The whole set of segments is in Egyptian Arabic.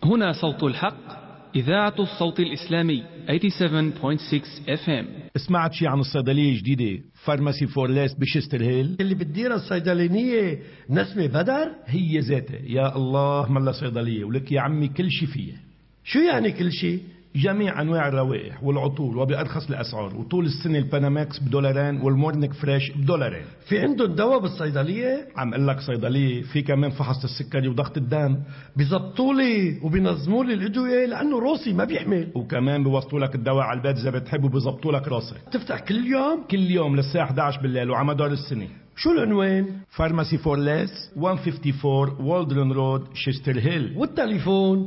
هنا صوت الحق إذاعة الصوت الإسلامي 87.6 FM سمعت شي عن الصيدلية الجديدة فارماسي فورليس بشستر هيل اللي بتديرها الصيدلانية نسمة بدر هي ذاتها يا الله ملا صيدلية ولك يا عمي كل شي فيها شو يعني كل شيء جميع انواع الروائح والعطور وبارخص الاسعار وطول السنه الباناماكس بدولارين والمورنيك فريش بدولارين في عندهم دواء بالصيدلية عم اقول لك صيدليه في كمان فحص السكري وضغط الدم بيزبطوا لي وبينظموا لي الادوية لانه روسي ما بيحمل وكمان بيوصلوا لك الدواء على البيت اذا بتحب وبيظبطوا لك راسك تفتح كل يوم كل يوم للساعه 11 بالليل وعلى مدار السنه شو العنوان فارماسي فور ليس 154 والدرن رود شيستر هيل والتليفون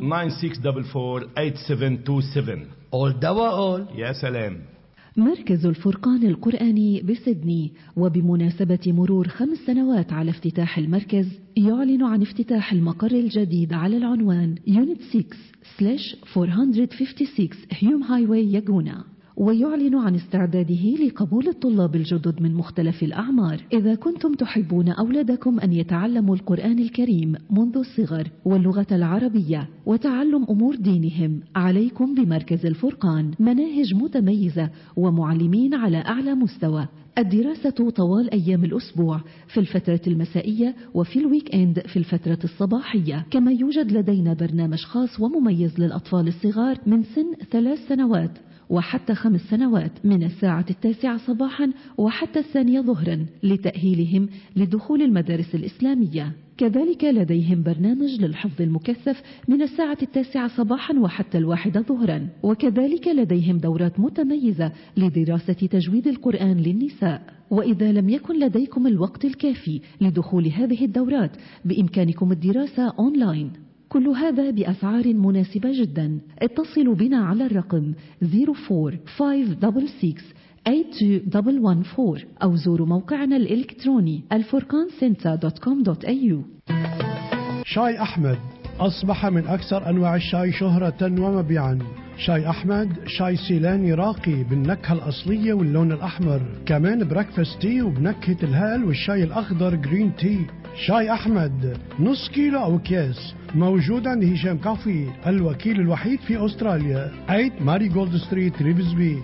9644 اول دواء اول يا سلام مركز الفرقان القرآني بسدني وبمناسبة مرور خمس سنوات على افتتاح المركز يعلن عن افتتاح المقر الجديد على العنوان يونت 6 سلاش 456 هيوم هايواي ياجونا ويعلن عن استعداده لقبول الطلاب الجدد من مختلف الأعمار إذا كنتم تحبون أولادكم أن يتعلموا القرآن الكريم منذ الصغر واللغة العربية وتعلم أمور دينهم عليكم بمركز الفرقان مناهج متميزة ومعلمين على أعلى مستوى الدراسة طوال أيام الأسبوع في الفترة المسائية وفي الويك إند في الفترة الصباحية كما يوجد لدينا برنامج خاص ومميز للأطفال الصغار من سن ثلاث سنوات وحتى خمس سنوات من الساعة التاسعة صباحا وحتى الثانية ظهرا لتأهيلهم لدخول المدارس الإسلامية كذلك لديهم برنامج للحفظ المكثف من الساعة التاسعة صباحا وحتى الواحدة ظهرا وكذلك لديهم دورات متميزة لدراسة تجويد القرآن للنساء وإذا لم يكن لديكم الوقت الكافي لدخول هذه الدورات بإمكانكم الدراسة أونلاين كل هذا بأسعار مناسبة جدا اتصلوا بنا على الرقم 04566 أو زوروا موقعنا الإلكتروني الفرقانسنتا.com.au شاي أحمد أصبح من أكثر أنواع الشاي شهرة ومبيعا شاي أحمد شاي سيلاني راقي بالنكهة الأصلية واللون الأحمر كمان بريكفاست تي وبنكهة الهال والشاي الأخضر جرين تي شاي أحمد نص كيلو أو أكياس موجود عند هشام كافي الوكيل الوحيد في أستراليا 8 ماري جولد ستريت ريفزبي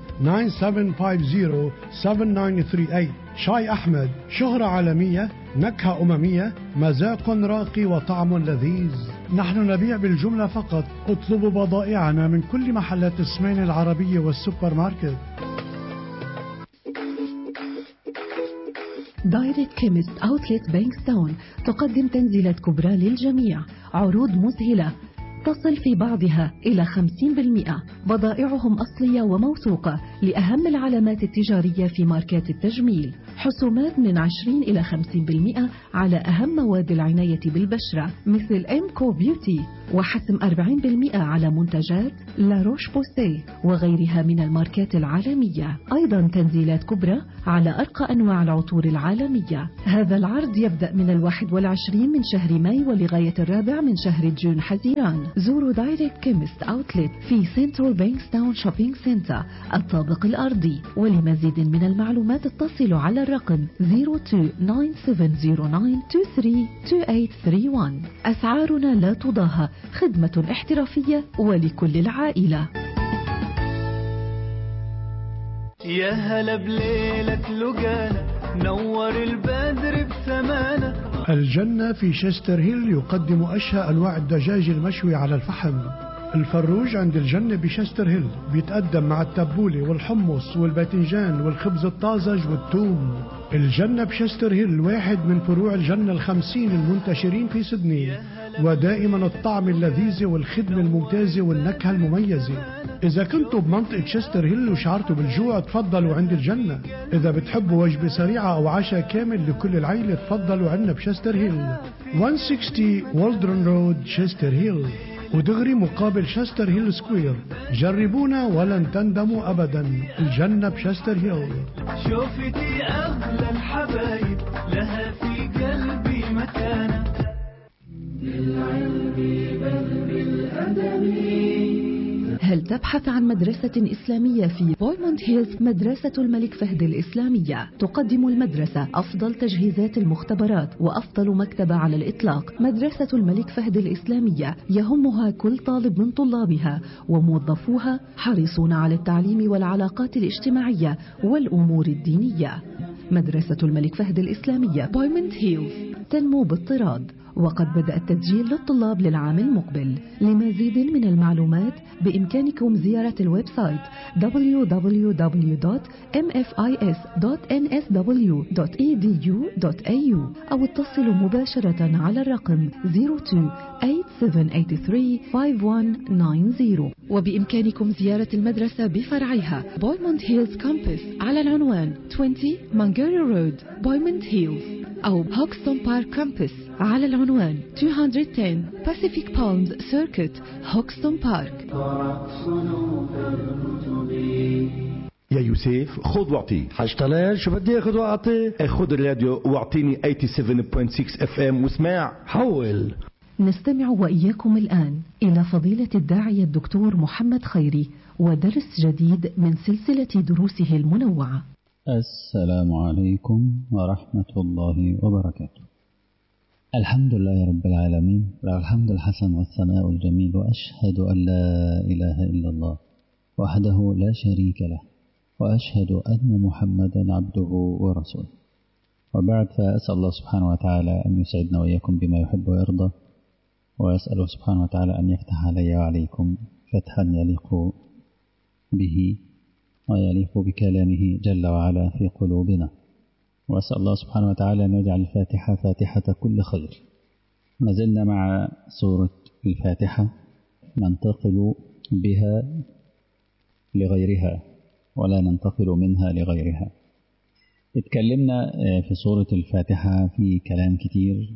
9750-7938 شاي أحمد شهرة عالمية نكهة أممية مذاق راقي وطعم لذيذ نحن نبيع بالجملة فقط اطلبوا بضائعنا من كل محلات السمين العربية والسوبر ماركت دايركت كيمست اوتلت بانكستاون تقدم تنزيلات كبرى للجميع عروض مذهلة تصل في بعضها إلى 50% بضائعهم أصلية وموثوقة لأهم العلامات التجارية في ماركات التجميل حسومات من 20 إلى 50% على أهم مواد العناية بالبشرة مثل إمكو بيوتي وحسم 40% على منتجات لا روش بوسي وغيرها من الماركات العالمية أيضا تنزيلات كبرى على أرقى أنواع العطور العالمية هذا العرض يبدأ من الواحد والعشرين من شهر ماي ولغاية الرابع من شهر جون حزيران زوروا دايركت كيمست أوتلت في سنترال بانكستاون شوبينج سنتر الطابق الأرضي ولمزيد من المعلومات اتصلوا على الرقم 029709232831 أسعارنا لا تضاهى خدمة احترافية ولكل العائلة يا هلا بليلة لقانا نور البدر بسمانا الجنة في شستر هيل يقدم أشهى أنواع الدجاج المشوي على الفحم الفروج عند الجنة بشستر هيل بيتقدم مع التبولة والحمص والباذنجان والخبز الطازج والثوم الجنة بشستر هيل واحد من فروع الجنة الخمسين المنتشرين في سدني ودائما الطعم اللذيذ والخدمة الممتازة والنكهة المميزة إذا كنتوا بمنطقة شستر هيل وشعرتوا بالجوع تفضلوا عند الجنة إذا بتحبوا وجبة سريعة أو عشاء كامل لكل العيلة تفضلوا عنا بشستر هيل 160 والدرن رود شستر هيل ودغري مقابل شستر هيل سكوير جربونا ولن تندموا أبدا الجنة بشستر هيل شوفتي أغلى الحبايب لها في قلبي مكانة هل تبحث عن مدرسة إسلامية في بويموند هيلز مدرسة الملك فهد الإسلامية تقدم المدرسة أفضل تجهيزات المختبرات وأفضل مكتبة على الإطلاق مدرسة الملك فهد الإسلامية يهمها كل طالب من طلابها وموظفوها حريصون على التعليم والعلاقات الاجتماعية والأمور الدينية مدرسة الملك فهد الإسلامية بويموند هيلز تنمو بالطراد وقد بدأ التسجيل للطلاب للعام المقبل لمزيد من المعلومات بإمكانكم زيارة الويب سايت www.mfis.nsw.edu.au أو اتصلوا مباشرة على الرقم 02-8783-5190 وبإمكانكم زيارة المدرسة بفرعها بويموند هيلز كامبس على العنوان 20 مانجاري رود بويموند هيلز أو هوكستون بارك كامبس على العنوان 210 Pacific Palms Circuit هوكستون بارك يا يوسف خذ واعطي حاج طلال شو بدي اخذ واعطي خذ الراديو واعطيني 87.6 اف ام واسمع حول نستمع وإياكم الآن إلى فضيلة الداعية الدكتور محمد خيري ودرس جديد من سلسلة دروسه المنوعة السلام عليكم ورحمة الله وبركاته الحمد لله رب العالمين له الحمد الحسن والثناء الجميل وأشهد أن لا إله إلا الله وحده لا شريك له وأشهد أن محمدا عبده ورسوله وبعد فأسأل الله سبحانه وتعالى أن يسعدنا وإياكم بما يحب ويرضى وأسأله سبحانه وتعالى أن يفتح علي وعليكم فتحا يليق به ويليق بكلامه جل وعلا في قلوبنا وأسأل الله سبحانه وتعالى أن يجعل الفاتحة فاتحة كل خير ما زلنا مع سورة الفاتحة ننتقل بها لغيرها ولا ننتقل منها لغيرها اتكلمنا في سورة الفاتحة في كلام كتير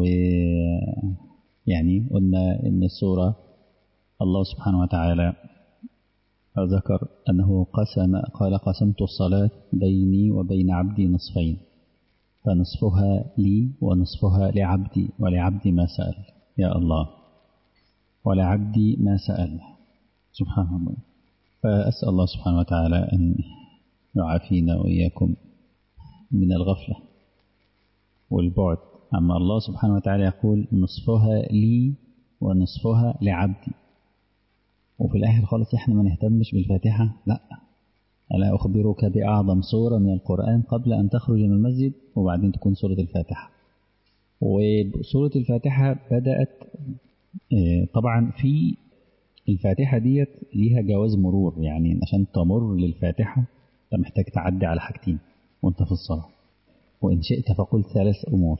ويعني قلنا إن السورة الله سبحانه وتعالى ذكر أنه قسم قال قسمت الصلاة بيني وبين عبدي نصفين فنصفها لي ونصفها لعبدي ولعبدي ما سأل يا الله ولعبدي ما سأل سبحان الله فأسأل الله سبحانه وتعالى أن يعافينا وإياكم من الغفلة والبعد أما الله سبحانه وتعالى يقول نصفها لي ونصفها لعبدي وفي الآخر خالص إحنا ما نهتمش بالفاتحة لا ألا أخبرك بأعظم سورة من القرآن قبل أن تخرج من المسجد وبعدين تكون سورة الفاتحة وسورة الفاتحة بدأت طبعا في الفاتحة ديت ليها جواز مرور يعني عشان تمر للفاتحة أنت محتاج تعدي على حاجتين وأنت في الصلاة وإن شئت فقل ثلاث أمور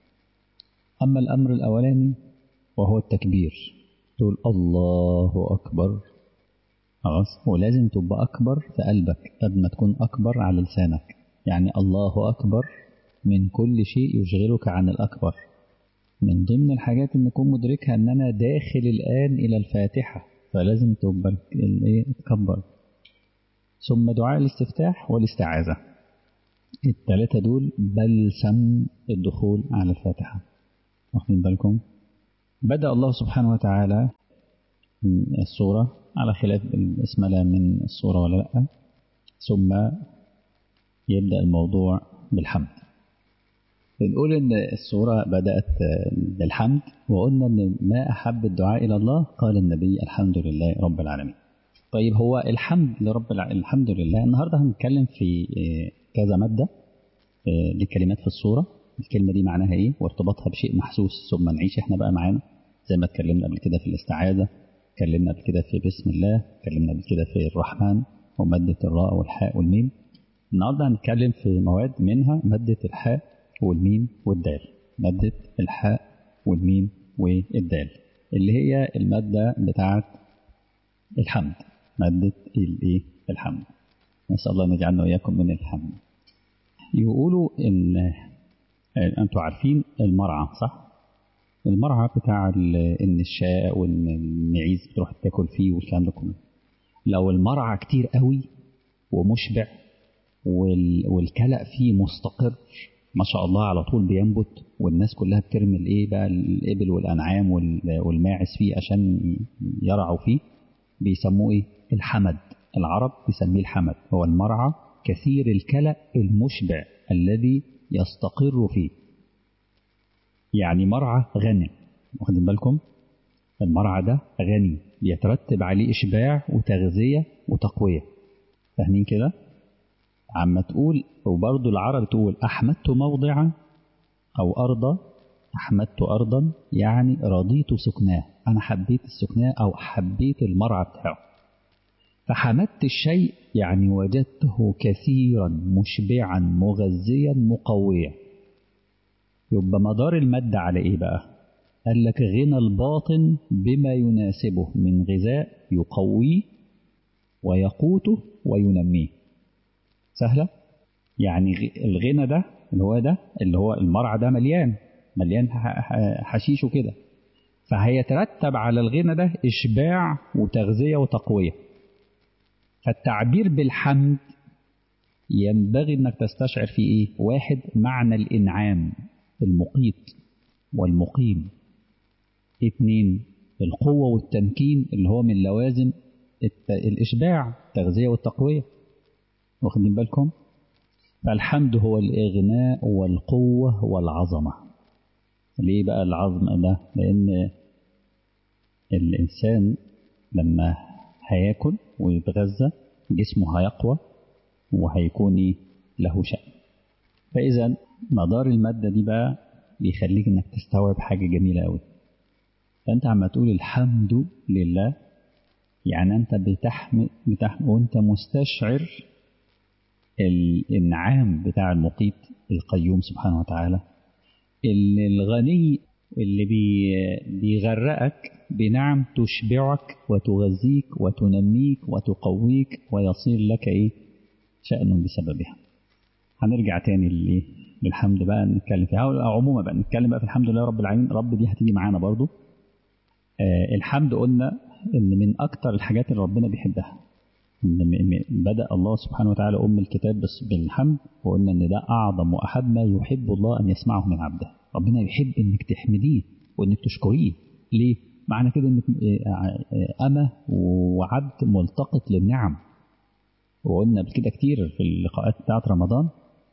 أما الأمر الأولاني وهو التكبير تقول الله أكبر خلاص ولازم تبقى أكبر في قلبك قبل ما تكون أكبر على لسانك يعني الله أكبر من كل شيء يشغلك عن الأكبر من ضمن الحاجات اللي نكون مدركها ان انا داخل الان الى الفاتحه فلازم تبقى الايه تكبر ثم دعاء الاستفتاح والاستعاذه الثلاثه دول بلسم الدخول على الفاتحه واخدين بالكم بدا الله سبحانه وتعالى السوره على خلاف اسم لا من السوره ولا لا ثم يبدا الموضوع بالحمد بنقول ان السورة بدأت بالحمد وقلنا ان ما أحب الدعاء إلى الله قال النبي الحمد لله رب العالمين طيب هو الحمد لرب الع... الحمد لله النهاردة هنتكلم في كذا مادة لكلمات في السورة الكلمة دي معناها ايه وارتباطها بشيء محسوس ثم نعيش احنا بقى معانا زي ما اتكلمنا قبل كده في الاستعاذة اتكلمنا قبل كده في بسم الله اتكلمنا قبل كده في الرحمن ومادة الراء والحاء والميم النهاردة هنتكلم في مواد منها مادة الحاء والميم والدال مادة الحاء والميم والدال اللي هي المادة بتاعة الحمد مادة الايه الحمد نسأل الله أن يجعلنا وإياكم من الحمد يقولوا إن أنتوا عارفين المرعى صح؟ المرعى بتاع إن الشاء وإن المعيز بتروح تاكل فيه والكلام ده كله لو المرعى كتير قوي ومشبع والكلأ فيه مستقر ما شاء الله على طول بينبت والناس كلها بترمي الايه بقى الابل والانعام والماعز فيه عشان يرعوا فيه بيسموه إيه؟ الحمد العرب بيسميه الحمد هو المرعى كثير الكلأ المشبع الذي يستقر فيه يعني مرعى غني واخدين بالكم المرعى ده غني بيترتب عليه إشباع وتغذية وتقوية فاهمين كده عما تقول وبرضه العرب تقول أحمدت موضعا أو أرضا أحمدت أرضا يعني رضيت سكناه أنا حبيت السكناه أو حبيت المرعى بتاعه فحمدت الشيء يعني وجدته كثيرا مشبعا مغذيا مقويا يبقى مدار المادة على إيه بقى قال لك غنى الباطن بما يناسبه من غذاء يقويه ويقوته وينميه سهلة يعني الغنى ده اللي هو ده اللي هو المرعى ده مليان مليان حشيش وكده فهيترتب على الغنى ده إشباع وتغذية وتقوية فالتعبير بالحمد ينبغي انك تستشعر فيه ايه واحد معنى الانعام المقيت والمقيم اثنين القوة والتمكين اللي هو من لوازم الإشباع التغذية والتقوية واخدين بالكم فالحمد هو الإغناء والقوة والعظمة ليه بقى العظمة ده لأن الإنسان لما هياكل ويتغذى جسمه هيقوى وهيكون إيه له شأن فإذا مدار المادة دي بقى بيخليك إنك تستوعب حاجة جميلة أوي فأنت عم تقول الحمد لله يعني أنت بتحمد, بتحمد وأنت مستشعر الإنعام بتاع المقيت القيوم سبحانه وتعالى اللي الغني اللي بي بيغرقك بنعم تشبعك وتغذيك وتنميك وتقويك ويصير لك ايه شأن بسببها هنرجع تاني للايه للحمد بقى نتكلم فيها أو عموما بقى نتكلم بقى في الحمد لله رب العالمين رب دي هتيجي معانا برضو آه الحمد قلنا ان من اكتر الحاجات اللي ربنا بيحبها بدأ الله سبحانه وتعالى أم الكتاب بس بالحمد وقلنا إن ده أعظم وأحب ما يحب الله أن يسمعه من عبده ربنا يحب إنك تحمديه وإنك تشكريه ليه؟ معنى كده إنك أمة وعبد ملتقط للنعم وقلنا بكده كتير في اللقاءات بتاعت رمضان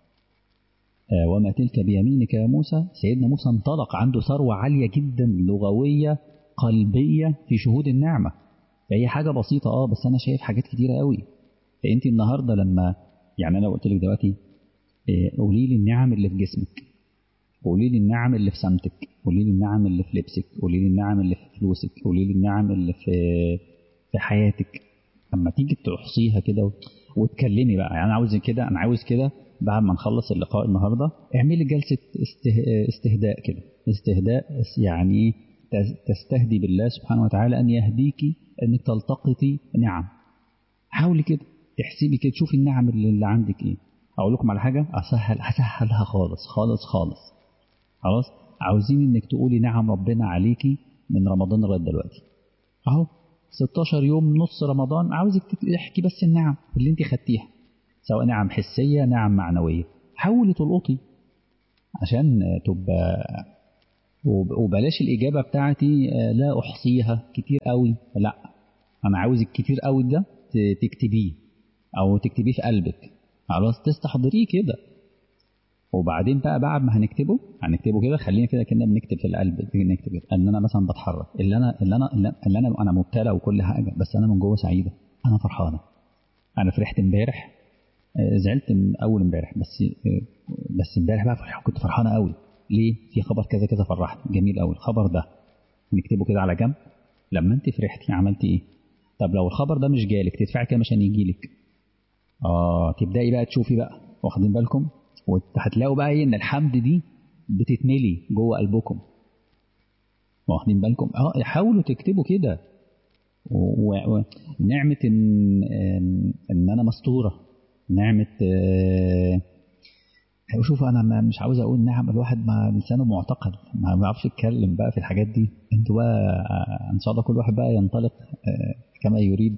وما تلك بيمينك يا موسى سيدنا موسى انطلق عنده ثروة عالية جدا لغوية قلبية في شهود النعمة فهي حاجة بسيطة اه بس أنا شايف حاجات كتيرة قوي فأنت النهاردة لما يعني أنا قلت لك دلوقتي قولي لي النعم اللي في جسمك قولي لي النعم اللي في سمتك قولي لي النعم اللي في لبسك قولي لي النعم اللي في فلوسك قولي لي النعم اللي في في حياتك لما تيجي تحصيها كده وتكلمي بقى يعني أنا عاوز كده أنا عاوز كده بعد ما نخلص اللقاء النهارده اعملي جلسة استهداء كده استهداء يعني تستهدي بالله سبحانه وتعالى أن يهديكي أنك تلتقطي نعم حاولي كده تحسبي كده تشوفي النعم اللي, اللي عندك إيه أقول لكم على حاجة أسهل أسهلها خالص خالص خالص خلاص عاوزين إنك تقولي نعم ربنا عليكي من رمضان لغاية دلوقتي أهو 16 يوم نص رمضان عاوزك تحكي بس النعم اللي أنت خدتيها سواء نعم حسية نعم معنوية حاولي تلقطي عشان تبقى وبلاش الإجابة بتاعتي لا أحصيها كتير قوي لا أنا عاوز الكتير قوي ده تكتبيه أو تكتبيه في قلبك خلاص تستحضريه كده وبعدين بقى بعد ما هنكتبه هنكتبه كده خلينا كده كنا بنكتب في القلب نكتب كده ان انا مثلا بتحرك اللي انا اللي انا اللي انا انا مبتلى وكل حاجه بس انا من جوه سعيده انا فرحانه انا فرحت امبارح زعلت من اول امبارح بس بس امبارح بقى فرح كنت فرحانه قوي ليه في خبر كذا كذا فرحني جميل قوي الخبر ده نكتبه كده على جنب لما انت فرحتي عملتي ايه طب لو الخبر ده مش جالك تدفعي كام عشان يجيلك اه تبداي بقى تشوفي بقى واخدين بالكم وهتلاقوا بقى ايه ان الحمد دي بتتملي جوه قلبكم واخدين بالكم اه حاولوا تكتبوا كده ونعمة إن, إن أنا مستورة نعمة شوف أنا مش عاوز أقول نعم الواحد ما لسانه معتقل ما بيعرفش يتكلم بقى في الحاجات دي أنتوا بقى إن شاء الله كل واحد بقى ينطلق كما يريد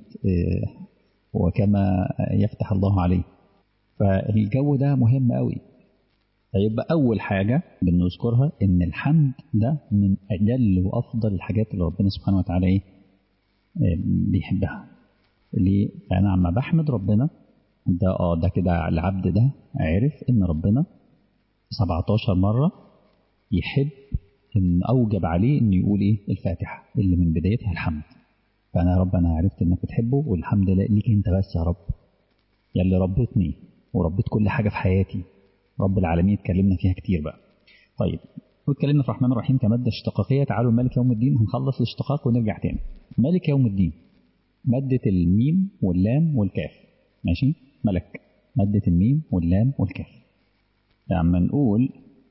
وكما يفتح الله عليه فالجو ده مهم قوي فيبقى أول حاجة بنذكرها إن الحمد ده من أجل وأفضل الحاجات اللي ربنا سبحانه وتعالى إيه آه، بيحبها ليه؟ فأنا عم بحمد ربنا ده اه ده كده العبد ده عرف إن ربنا 17 مرة يحب إن أوجب عليه إنه يقول إيه الفاتحة اللي من بدايتها الحمد فأنا يا رب أنا عرفت إنك بتحبه والحمد لله ليك أنت بس يا رب يا اللي ربتني وربيت كل حاجة في حياتي رب العالمين اتكلمنا فيها كتير بقى طيب واتكلمنا في الرحمن الرحيم كمادة اشتقاقية تعالوا مالك يوم الدين هنخلص الاشتقاق ونرجع تاني مالك يوم الدين مادة الميم واللام والكاف ماشي ملك مادة الميم واللام والكاف لما نقول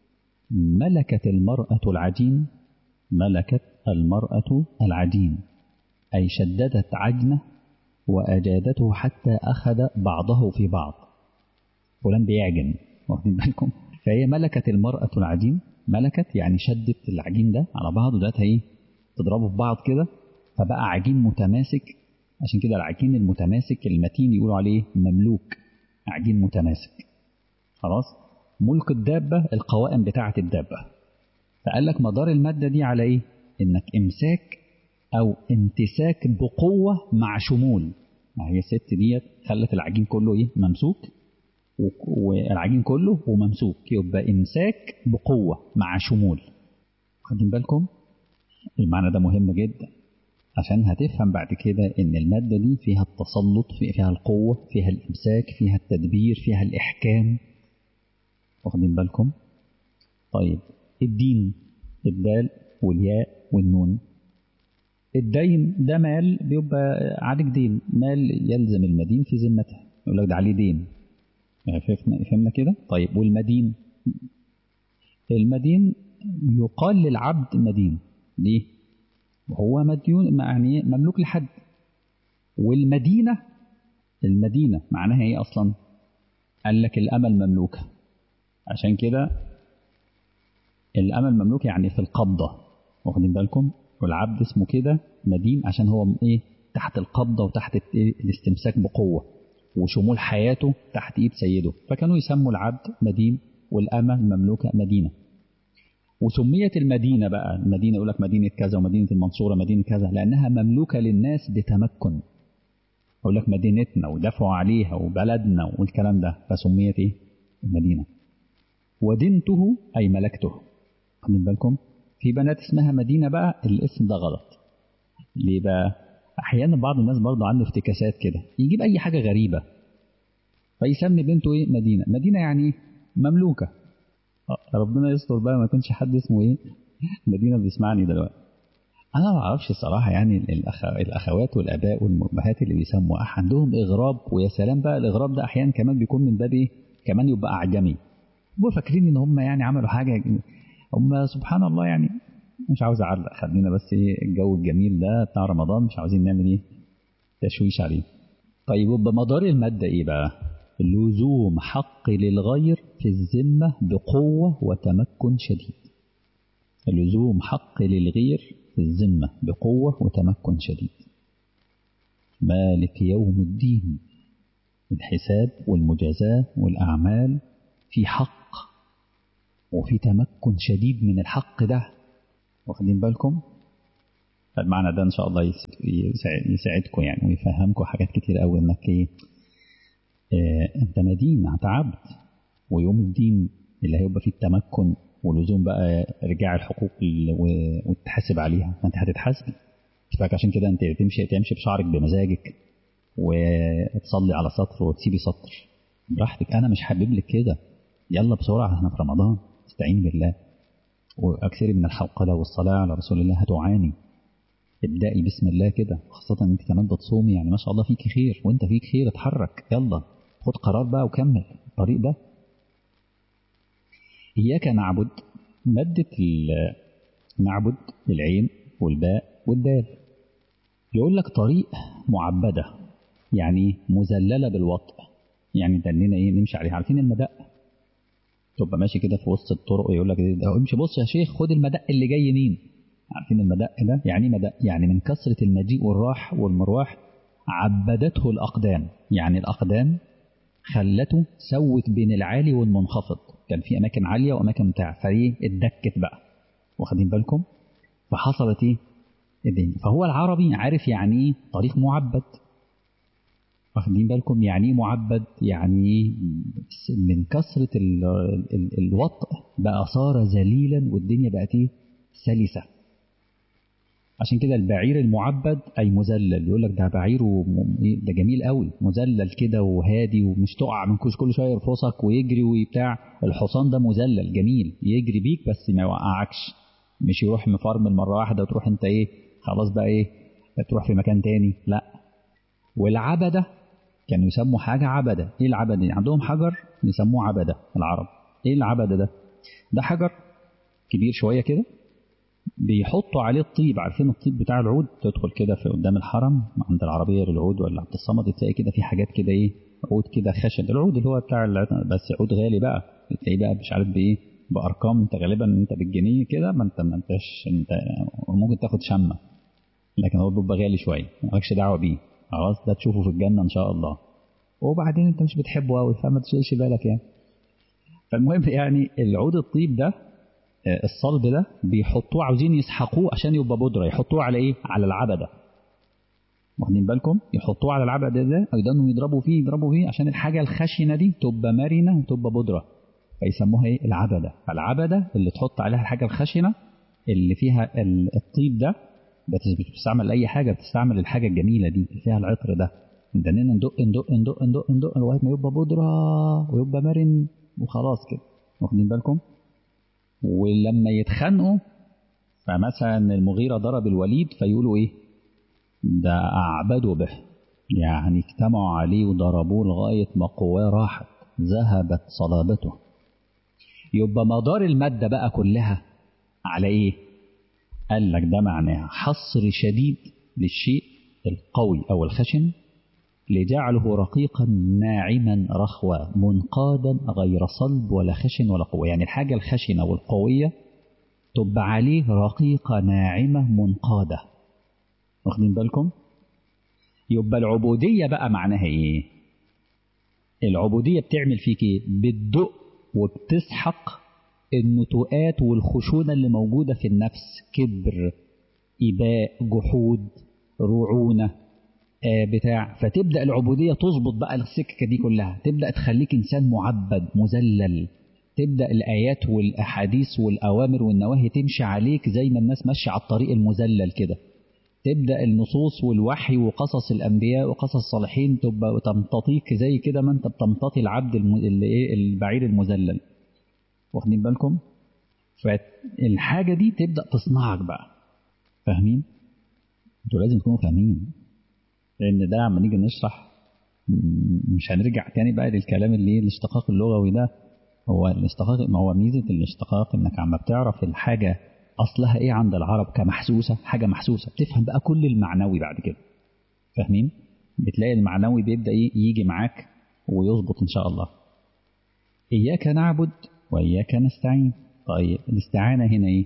ملكت المرأة العجين ملكت المرأة العجين أي شددت عجنه وأجادته حتى أخذ بعضه في بعض فلان بيعجن واخدين بالكم فهي ملكت المرأة العجين ملكت يعني شدت العجين ده على بعض ودلوقتي ايه تضربه في بعض كده فبقى عجين متماسك عشان كده العجين المتماسك المتين يقولوا عليه مملوك عجين متماسك خلاص ملك الدابة القوائم بتاعة الدابة فقال لك مدار المادة دي على ايه انك امساك او امتساك بقوة مع شمول ما هي الست ديت خلت العجين كله ايه ممسوك والعجين كله وممسوك يبقى امساك بقوة مع شمول خدين بالكم المعنى ده مهم جدا عشان هتفهم بعد كده ان المادة دي فيها التسلط فيها القوة فيها الامساك فيها التدبير فيها الاحكام واخدين بالكم طيب الدين الدال والياء والنون الدين ده مال بيبقى عليك دين مال يلزم المدين في ذمته يقول لك ده عليه دين فهمنا كده طيب والمدين المدين يقال للعبد مدين ليه وهو مديون يعني مملوك لحد والمدينة المدينة معناها ايه اصلا قال لك الامل مملوكة عشان كده الامل مملوك يعني في القبضة واخدين بالكم والعبد اسمه كده مدين عشان هو ايه تحت القبضة وتحت الاستمساك بقوة وشمول حياته تحت ايد سيده فكانوا يسموا العبد مدين والأمة المملوكة مدينة وسميت المدينة بقى المدينة يقول لك مدينة كذا ومدينة المنصورة مدينة كذا لأنها مملوكة للناس بتمكن يقول لك مدينتنا ودفعوا عليها وبلدنا والكلام ده فسميت ايه المدينة ودنته أي ملكته خدين بالكم في بنات اسمها مدينة بقى الاسم ده غلط ليه بقى احيانا بعض الناس برضه عنده افتكاسات كده يجيب اي حاجه غريبه فيسمي بنته ايه مدينه مدينه يعني ايه مملوكه ربنا يستر بقى ما يكونش حد اسمه ايه مدينه بيسمعني دلوقتي انا ما اعرفش الصراحه يعني الأخ... الاخوات والاباء والامهات اللي بيسموا عندهم اغراب ويا سلام بقى الاغراب ده احيانا كمان بيكون من باب ايه كمان يبقى اعجمي وفاكرين ان هم يعني عملوا حاجه هم سبحان الله يعني مش عاوز اعلق خلينا بس ايه الجو الجميل ده بتاع رمضان مش عاوزين نعمل ايه تشويش عليه طيب يبقى مدار المادة ايه بقى لزوم حق للغير في الذمة بقوة وتمكن شديد لزوم حق للغير في الذمة بقوة وتمكن شديد مالك يوم الدين الحساب والمجازاة والأعمال في حق وفي تمكن شديد من الحق ده واخدين بالكم فالمعنى ده ان شاء الله يساعدكم يعني ويفهمكم حاجات كتير قوي انك ايه اه انت مدين انت عبد ويوم الدين اللي هيبقى فيه التمكن ولزوم بقى رجاع الحقوق وتحاسب عليها ما انت هتتحاسب فاك عشان كده انت تمشي تمشي بشعرك بمزاجك وتصلي على سطر وتسيبي سطر براحتك انا مش حابب لك كده يلا بسرعه احنا في رمضان استعين بالله واكثري من الحوقله والصلاه على رسول الله هتعاني ابدأي بسم الله كده خاصة انت كمان بتصومي يعني ما شاء الله فيك خير وانت فيك خير اتحرك يلا خد قرار بقى وكمل الطريق ده إياك نعبد مادة نعبد العين والباء والدال يقول لك طريق معبدة يعني مذللة بالوطء يعني دلنا ايه نمشي عليها عارفين المدق تبقى ماشي كده في وسط الطرق يقول لك امشي بص يا شيخ خد المدق اللي جاي يمين عارفين المدق ده يعني مدق يعني من كثرة المجيء والراح والمرواح عبدته الأقدام يعني الأقدام خلته سوت بين العالي والمنخفض كان في أماكن عالية وأماكن بتاع فايه اتدكت بقى واخدين بالكم فحصلت ايه الدنيا فهو العربي عارف يعني ايه طريق معبد واخدين بالكم يعني ايه معبد يعني ايه من كثرة ال ال الوطء بقى صار ذليلا والدنيا بقت ايه سلسة عشان كده البعير المعبد اي مذلل يقول لك ده بعير وم- إيه ده جميل قوي مذلل كده وهادي ومش تقع من كل كل شويه يرفصك ويجري وبتاع الحصان ده مذلل جميل يجري بيك بس ما يوقعكش مش يروح مفرمل مره واحده وتروح انت ايه خلاص بقى ايه تروح في مكان تاني لا والعبده كانوا يسموا حاجه عبده ايه العبده دي عندهم حجر يسموه عبده العرب ايه العبده ده ده حجر كبير شويه كده بيحطوا عليه الطيب عارفين الطيب بتاع العود تدخل كده في قدام الحرم عند العربيه للعود ولا عند الصمد تلاقي كده في حاجات كده ايه عود كده خشب العود اللي هو بتاع الع- بس عود غالي بقى تلاقيه بقى مش عارف بايه بارقام انت غالبا انت بالجنيه كده ما انت ما انتش انت ممكن تاخد شمه لكن هو بيبقى غالي شويه مالكش دعوه بيه خلاص ده تشوفه في الجنه ان شاء الله وبعدين انت مش بتحبه قوي فما تشيلش بالك يعني فالمهم يعني العود الطيب ده آه، الصلب ده بيحطوه عاوزين يسحقوه عشان يبقى بودره يحطوه على ايه على العبده واخدين بالكم يحطوه على العبده ده او انهم يضربوا فيه يضربوا فيه عشان الحاجه الخشنه دي تبقى مرنه وتبقى بودره فيسموها ايه العبده فالعبده اللي تحط عليها الحاجه الخشنه اللي فيها ال- الطيب ده بس مش بتستعمل اي حاجه بتستعمل الحاجه الجميله دي اللي فيها العطر ده عندنا ندق ندق ندق ندق ندق لغايه ما يبقى بودره ويبقى مرن وخلاص كده واخدين بالكم ولما يتخانقوا فمثلا المغيرة ضرب الوليد فيقولوا ايه ده أعبدوا به يعني اجتمعوا عليه وضربوه لغاية ما قواه راحت ذهبت صلابته يبقى مدار المادة بقى كلها على ايه قال لك ده معناها حصر شديد للشيء القوي أو الخشن لجعله رقيقا ناعما رخوا منقادا غير صلب ولا خشن ولا قوة يعني الحاجة الخشنة والقوية تبقى عليه رقيقة ناعمة منقادة واخدين بالكم يبقى العبودية بقى معناها ايه العبودية بتعمل فيك ايه بتدق وبتسحق النتوءات والخشونة اللي موجودة في النفس كبر إباء جحود رعونة آه بتاع فتبدا العبوديه تظبط بقى السكه دي كلها تبدا تخليك انسان معبد مذلل تبدا الايات والاحاديث والاوامر والنواهي تمشي عليك زي ما الناس ماشيه على الطريق المذلل كده تبدا النصوص والوحي وقصص الانبياء وقصص الصالحين تبقى تمتطيك زي كده ما انت بتمتطي العبد الم... اللي ايه البعير المذلل واخدين بالكم فالحاجه دي تبدا تصنعك بقى فاهمين انتوا لازم تكونوا فاهمين لان ده لما نيجي نشرح م- مش هنرجع تاني بقى للكلام اللي إيه الاشتقاق اللغوي ده هو الاشتقاق ما هو ميزه الاشتقاق انك عم بتعرف الحاجه اصلها ايه عند العرب كمحسوسه حاجه محسوسه بتفهم بقى كل المعنوي بعد كده فاهمين بتلاقي المعنوي بيبدا ايه يجي معاك ويظبط ان شاء الله اياك نعبد واياك نستعين طيب الاستعانه هنا ايه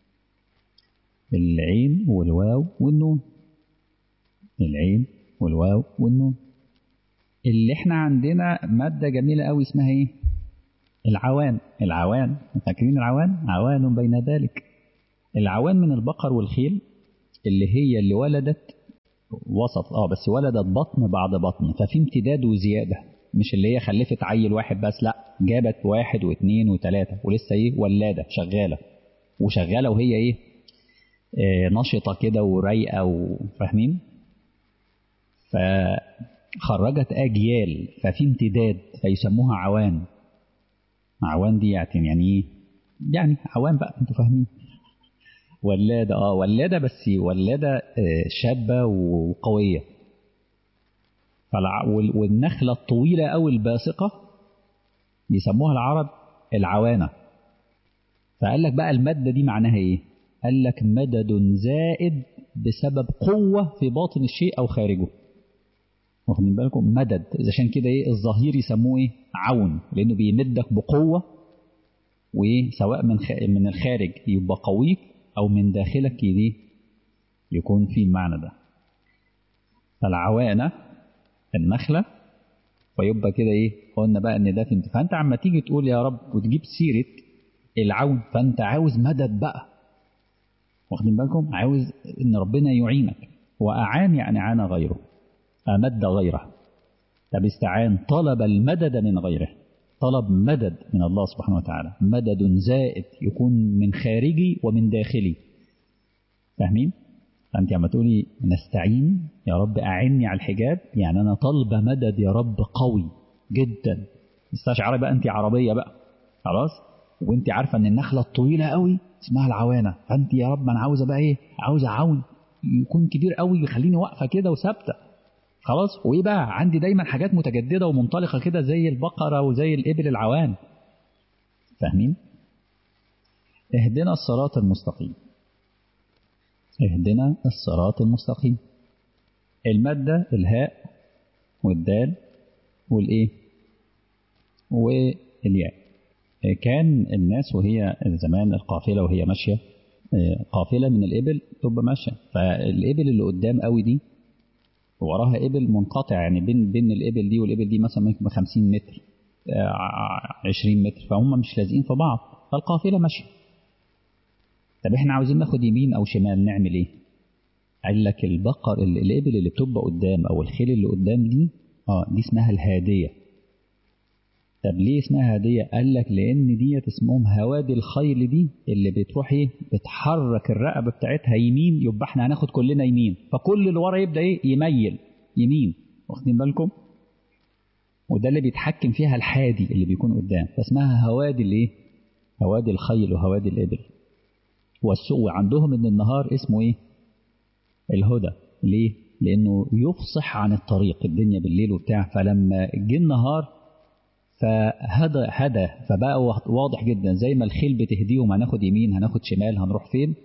العين والواو والنون العين والواو والنون اللي احنا عندنا مادة جميلة قوي اسمها ايه العوان العوان فاكرين العوان عوان بين ذلك العوان من البقر والخيل اللي هي اللي ولدت وسط اه بس ولدت بطن بعد بطن ففي امتداد وزيادة مش اللي هي خلفت عيل واحد بس لا جابت واحد واثنين وثلاثة ولسه ايه ولادة شغالة وشغالة وهي ايه آه نشطة كده ورايقة وفاهمين فخرجت أجيال ففي امتداد فيسموها عوان عوان دي يعني يعني ايه؟ يعني عوان بقى انتوا فاهمين ولادة اه ولادة بس ولادة آه شابة وقوية فالع... وال- والنخلة الطويلة أو الباسقة بيسموها العرب العوانة فقال لك بقى المادة دي معناها ايه؟ قال لك مدد زائد بسبب قوة في باطن الشيء أو خارجه واخدين بالكم مدد عشان كده ايه الظهير يسموه ايه عون لانه بيمدك بقوه وايه سواء من خ... من الخارج يبقى قويك او من داخلك دي يكون في المعنى ده فالعوانه النخله ويبقى كده ايه قلنا بقى ان ده في انت فانت عما تيجي تقول يا رب وتجيب سيره العون فانت عاوز مدد بقى واخدين بالكم عاوز ان ربنا يعينك واعان يعني عان غيره امد غيره طب استعان طلب المدد من غيره طلب مدد من الله سبحانه وتعالى مدد زائد يكون من خارجي ومن داخلي فاهمين فانت عم تقولي نستعين يا رب اعني على الحجاب يعني انا طالبه مدد يا رب قوي جدا استشعري بقى انت عربيه بقى خلاص وانت عارفه ان النخله الطويله قوي اسمها العوانه فانت يا رب انا عاوزه بقى ايه عاوزه عون يكون كبير قوي يخليني واقفه كده وثابته خلاص وايه بقى عندي دايما حاجات متجدده ومنطلقه كده زي البقره وزي الابل العوان فاهمين اهدنا الصراط المستقيم اهدنا الصراط المستقيم المادة الهاء والدال والايه والياء كان الناس وهي زمان القافلة وهي ماشية قافلة من الإبل تبقى ماشية فالإبل اللي قدام قوي دي وراها إبل منقطع يعني بين بين الإبل دي والإبل دي مثلا ممكن 50 متر 20 متر فهم مش لازقين في بعض فالقافلة ماشية طب احنا عاوزين ناخد يمين أو شمال نعمل إيه؟ قال لك البقر الإبل اللي بتبقى قدام أو الخيل اللي قدام دي اه دي اسمها الهادية طب ليه اسمها هادية؟ قال لك لأن ديت اسمهم هوادي الخيل دي اللي بتروح ايه؟ بتحرك الرقبة بتاعتها يمين يبقى احنا هناخد كلنا يمين، فكل اللي ورا يبدأ ايه؟ يميل يمين، واخدين بالكم؟ وده اللي بيتحكم فيها الحادي اللي بيكون قدام، فاسمها هوادي الايه؟ هوادي الخيل وهوادي الإبل. والسوق عندهم ان النهار اسمه ايه؟ الهدى، ليه؟ لأنه يفصح عن الطريق الدنيا بالليل وبتاع، فلما جه النهار فهدى هدى فبقى واضح جدا زي ما الخيل بتهديهم هناخد يمين هناخد شمال هنروح فين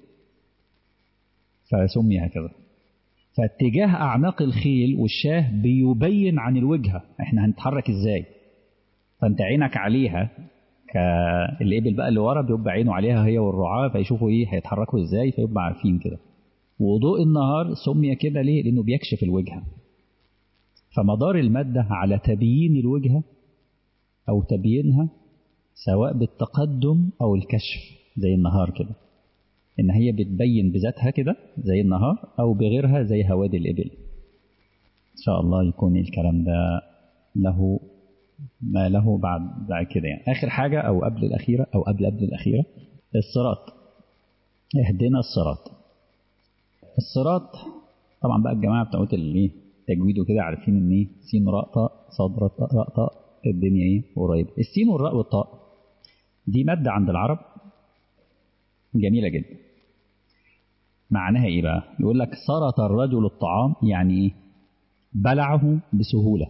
فسمي هكذا فاتجاه أعناق الخيل والشاه بيبين عن الوجهة احنا هنتحرك ازاي فانت عينك عليها كالإبل بقى اللي ورا بيبقى عينه عليها هي والرعاة فيشوفوا ايه هيتحركوا ازاي فيبقى عارفين كده وضوء النهار سمي كده ليه لأنه بيكشف الوجهة فمدار المادة على تبيين الوجهة أو تبيينها سواء بالتقدم أو الكشف زي النهار كده إن هي بتبين بذاتها كده زي النهار أو بغيرها زي هوادي الإبل إن شاء الله يكون الكلام ده له ما له بعد بعد كده يعني آخر حاجة أو قبل الأخيرة أو قبل قبل الأخيرة الصراط اهدنا الصراط الصراط طبعا بقى الجماعة بتوع الايه تجويد وكده عارفين ان ايه سين راء طاء صاد راء طاء راء طاء الدنيا ايه قريبة السين والراء والطاء دي مادة عند العرب جميلة جدا معناها ايه بقى يقول لك سرط الرجل الطعام يعني ايه بلعه بسهولة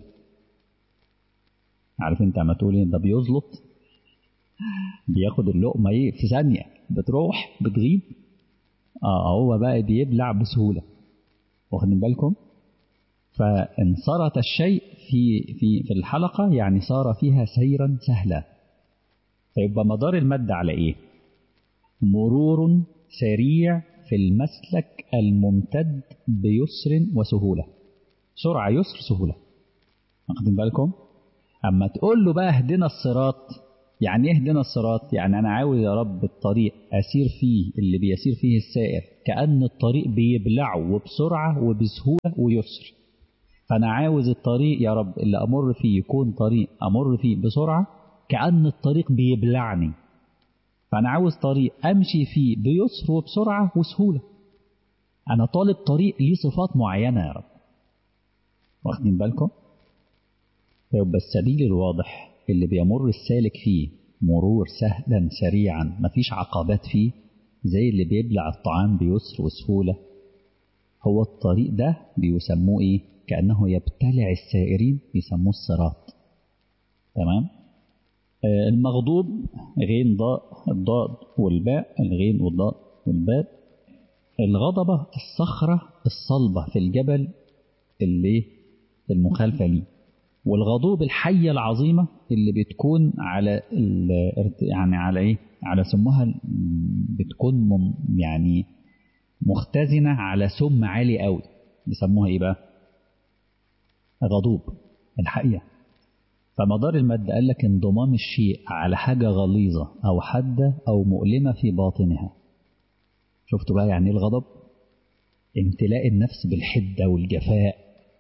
عارف انت عم تقول ايه ده بيزلط بياخد اللقمة ايه في ثانية بتروح بتغيب اه هو بقى بيبلع بسهولة واخدين بالكم فانصرت الشيء في في في الحلقة يعني صار فيها سيرا سهلا فيبقى مدار المادة على ايه مرور سريع في المسلك الممتد بيسر وسهولة سرعة يسر سهولة واخدين بالكم أما تقول له بقى اهدنا الصراط يعني ايه اهدنا الصراط يعني أنا عاوز يا رب الطريق أسير فيه اللي بيسير فيه السائر كأن الطريق بيبلعه وبسرعة وبسهولة ويسر فأنا عاوز الطريق يا رب اللي أمر فيه يكون طريق أمر فيه بسرعة كأن الطريق بيبلعني فأنا عاوز طريق أمشي فيه بيسر وبسرعة وسهولة أنا طالب طريق ليه صفات معينة يا رب واخدين بالكم يبقى السبيل الواضح اللي بيمر السالك فيه مرور سهلا سريعا مفيش عقبات فيه زي اللي بيبلع الطعام بيسر وسهولة هو الطريق ده بيسموه ايه كأنه يبتلع السائرين بيسموه الصراط تمام آه المغضوب غين ضاء الضاد والباء الغين والضاء والباء الغضبة الصخرة الصلبة في الجبل اللي المخالفة ليه والغضوب الحية العظيمة اللي بتكون على يعني على ايه على سمها بتكون يعني مختزنة على سم عالي قوي بيسموها ايه بقى غضوب الحقيقة فمدار المادة قال لك انضمام الشيء على حاجة غليظة أو حادة أو مؤلمة في باطنها شفتوا بقى يعني ايه الغضب امتلاء النفس بالحدة والجفاء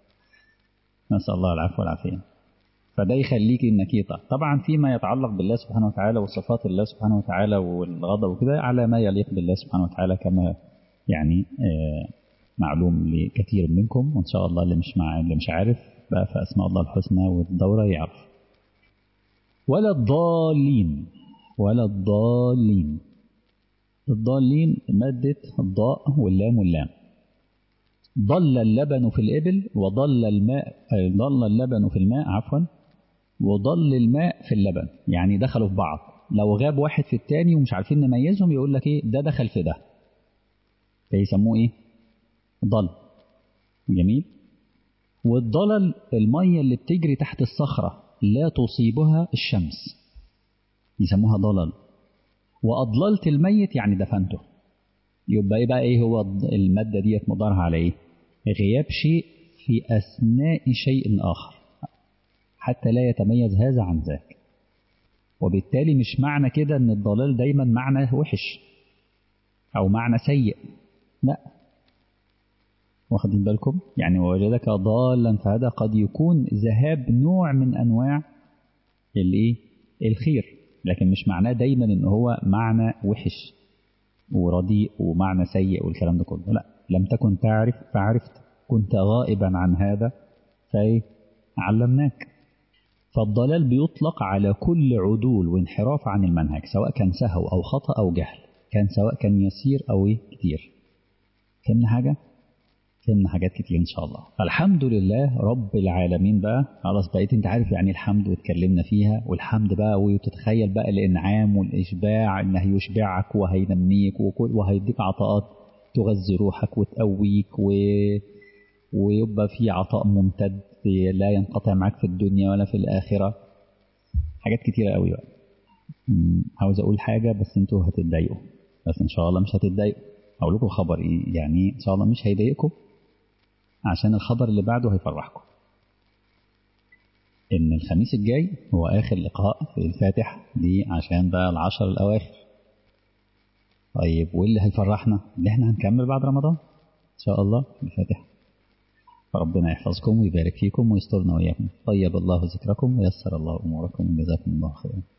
نسأل الله العفو والعافية فده يخليك انك يطع طبعا فيما يتعلق بالله سبحانه وتعالى وصفات الله سبحانه وتعالى والغضب وكده على ما يليق بالله سبحانه وتعالى كما يعني آه معلوم لكثير منكم وان شاء الله اللي مش مع اللي مش عارف بقى في اسماء الله الحسنى والدوره يعرف ولا الضالين ولا الضالين الضالين مادة الضاء واللام واللام ضل اللبن في الإبل وضل الماء ضل اللبن في الماء عفوا وضل الماء في اللبن يعني دخلوا في بعض لو غاب واحد في التاني ومش عارفين نميزهم يقول لك ايه ده دخل في ده فيسموه ايه ضل جميل والضلل المية اللي بتجري تحت الصخرة لا تصيبها الشمس يسموها ضلل وأضللت الميت يعني دفنته يبقى ايه بقى ايه هو المادة ديت مضارها على ايه غياب شيء في أثناء شيء آخر حتى لا يتميز هذا عن ذاك وبالتالي مش معنى كده ان الضلال دايما معنى وحش او معنى سيء لا واخدين بالكم يعني وجدك ضالا فهذا قد يكون ذهاب نوع من انواع الايه الخير لكن مش معناه دايما ان هو معنى وحش ورديء ومعنى سيء والكلام ده كله لا لم تكن تعرف فعرفت كنت غائبا عن هذا فعلمناك فالضلال بيطلق على كل عدول وانحراف عن المنهج سواء كان سهو أو خطأ أو جهل كان سواء كان يسير أو كتير فهمنا حاجة؟ فهمنا حاجات كتير إن شاء الله فالحمد لله رب العالمين بقى خلاص بقيت أنت عارف يعني الحمد واتكلمنا فيها والحمد بقى وتتخيل بقى الإنعام والإشباع إنه هيشبعك وهينميك وهيديك عطاءات تغذي روحك وتقويك و... ويبقى في عطاء ممتد لا ينقطع معاك في الدنيا ولا في الآخرة حاجات كتيرة قوي بقى عاوز أقول حاجة بس انتوا هتتضايقوا بس إن شاء الله مش هتتضايقوا أقول لكم خبر إيه يعني إن شاء الله مش هيضايقكم عشان الخبر اللي بعده هيفرحكم إن الخميس الجاي هو آخر لقاء في الفاتح دي عشان بقى العشر الأواخر طيب واللي اللي هيفرحنا اللي احنا هنكمل بعد رمضان إن شاء الله في الفاتحة فربنا يحفظكم ويبارك فيكم ويسترنا وإياكم طيب الله ذكركم ويسر الله أموركم وجزاكم الله خيرا